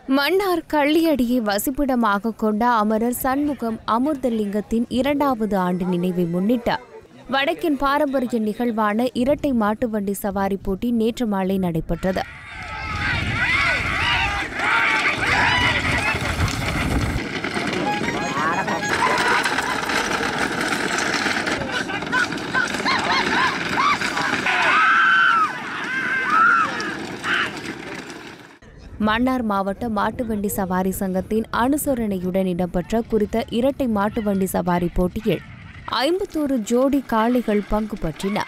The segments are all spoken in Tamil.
மன்னார் கள்ளியடியை வசிப்பிடமாக கொண்ட அமரர் சண்முகம் அமிர்தலிங்கத்தின் இரண்டாவது ஆண்டு நினைவை முன்னிட்டு வடக்கின் பாரம்பரிய நிகழ்வான இரட்டை மாட்டு வண்டி சவாரி போட்டி நேற்று மாலை நடைபெற்றது மன்னார் மாவட்ட மாட்டு வண்டி சவாரி சங்கத்தின் அனுசரணையுடன் இடம்பெற்ற குறித்த இரட்டை மாட்டு வண்டி சவாரி போட்டியில் ஐம்பத்தோரு ஜோடி காளைகள் பங்கு பற்றின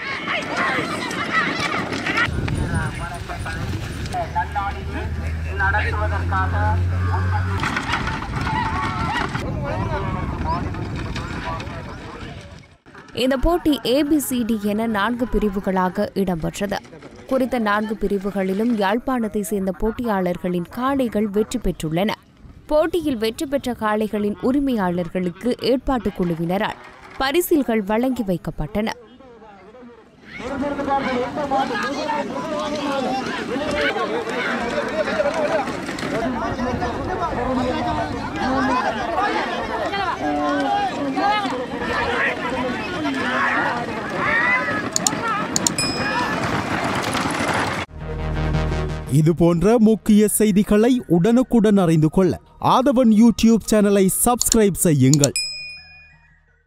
இந்த போட்டி ஏபிசிடி என நான்கு பிரிவுகளாக இடம்பெற்றது குறித்த நான்கு பிரிவுகளிலும் யாழ்ப்பாணத்தை சேர்ந்த போட்டியாளர்களின் காளைகள் வெற்றி பெற்றுள்ளன போட்டியில் வெற்றி பெற்ற காளைகளின் உரிமையாளர்களுக்கு ஏற்பாட்டுக் குழுவினரால் பரிசில்கள் வழங்கி வைக்கப்பட்டன இது போன்ற முக்கிய செய்திகளை உடனுக்குடன் அறிந்து கொள்ள ஆதவன் யூடியூப் சேனலை சப்ஸ்கிரைப் செய்யுங்கள்